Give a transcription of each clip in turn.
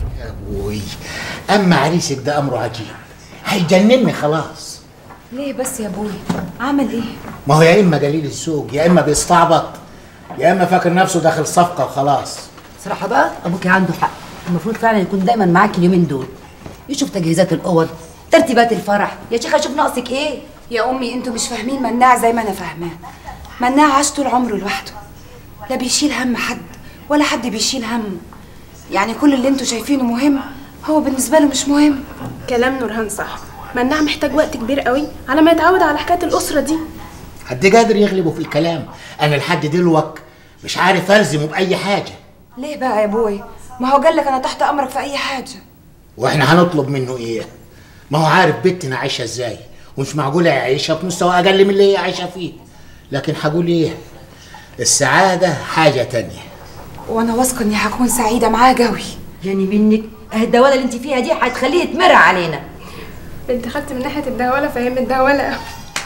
يا ابوي اما عريسك ده امره عجيب هيجنني خلاص ليه بس يا ابوي عمل ايه ما هو يا اما دليل السوق يا اما بيستعبط يا اما فاكر نفسه داخل صفقه وخلاص صراحة بقى أبوكي عنده حق المفروض فعلا يكون دايما معاك اليومين دول يشوف تجهيزات الأوض ترتيبات الفرح يا شيخة شوف ناقصك إيه يا امي انتوا مش فاهمين مناع زي ما انا فاهماه مناع عاش طول عمره لوحده لا بيشيل هم حد ولا حد بيشيل همه يعني كل اللي انتوا شايفينه مهم هو بالنسبه له مش مهم كلام نورهان صح مناع محتاج وقت كبير قوي على ما يتعود على حكايه الاسره دي حد قادر يغلبه في الكلام انا لحد دلوقت مش عارف الزمه باي حاجه ليه بقى يا ابوي ما هو قال لك انا تحت امرك في اي حاجه واحنا هنطلب منه ايه ما هو عارف بنتنا عايشه ازاي ومش معقوله يعيشها في مستوى اقل من اللي هي عايشه فيه لكن هقول ايه السعاده حاجه تانية وانا واثقه اني هكون سعيده معاه قوي يعني منك أهي الدوالة اللي أنت فيها دي هتخليه يتمرع علينا انت خدت من ناحيه الدهوله فهم الدهوله قوي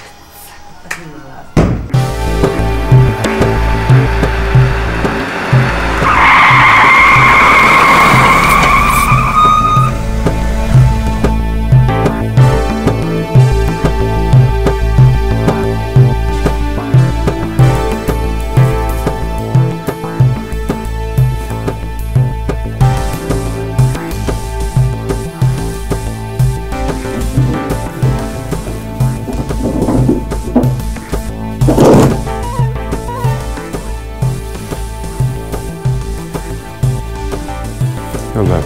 يلا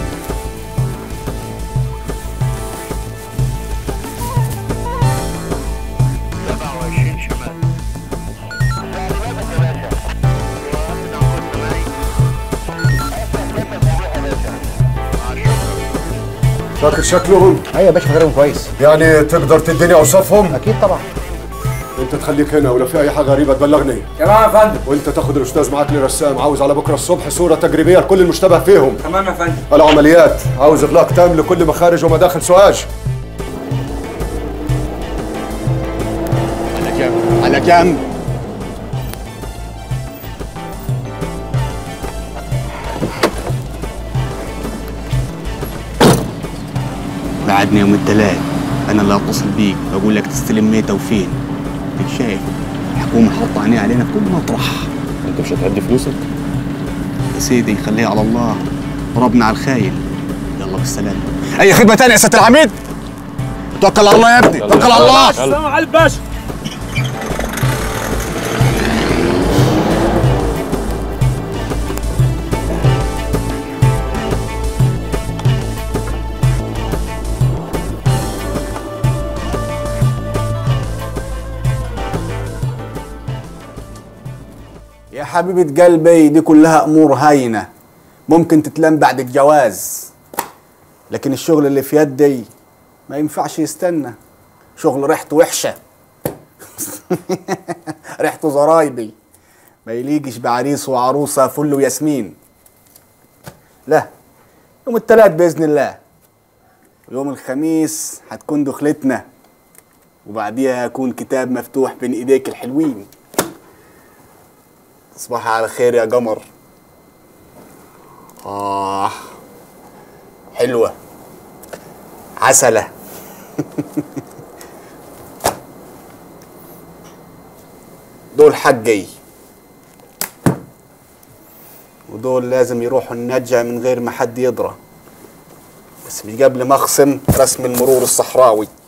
فاكر شكلهم؟ ايوه يا باشا فاكرهم كويس يعني تقدر تديني اوصافهم؟ اكيد طبعا انت تخليك هنا ولو في اي حاجه غريبه تبلغني تمام يا فندم وانت تاخد الاستاذ معاك لرسام عاوز على بكره الصبح صوره تجريبيه لكل المشتبه فيهم تمام يا فندم العمليات عاوز اغلاق تام لكل مخارج ومداخل سواج على جنب على جنب بعدنا يوم الثلاث انا اللي اتصل بيك بقول لك تستلم ميته وفين انت شايف الحكومه حاطه عينيها علينا في كل مطرح انت مش هتهدي فلوسك يا سيدي خليها على الله ضربنا على الخاين يلا بالسلامه اي خدمه تانية يا سياده العميد توكل على الله يا ابني توكل على الله يلا. على الباشا يا حبيبة قلبي دي كلها أمور هاينة ممكن تتلم بعد الجواز لكن الشغل اللي في يدي ما ينفعش يستنى شغل ريحته وحشة ريحته زرايبي ما يليقش بعريس وعروسة فل وياسمين لا يوم التلات بإذن الله يوم الخميس هتكون دخلتنا وبعديها هيكون كتاب مفتوح بين ايديك الحلوين تصبح على خير يا قمر آه حلوة عسلة دول حقي ودول لازم يروحوا النجا من غير ما حد يدرى بس مش قبل ما اخصم رسم المرور الصحراوي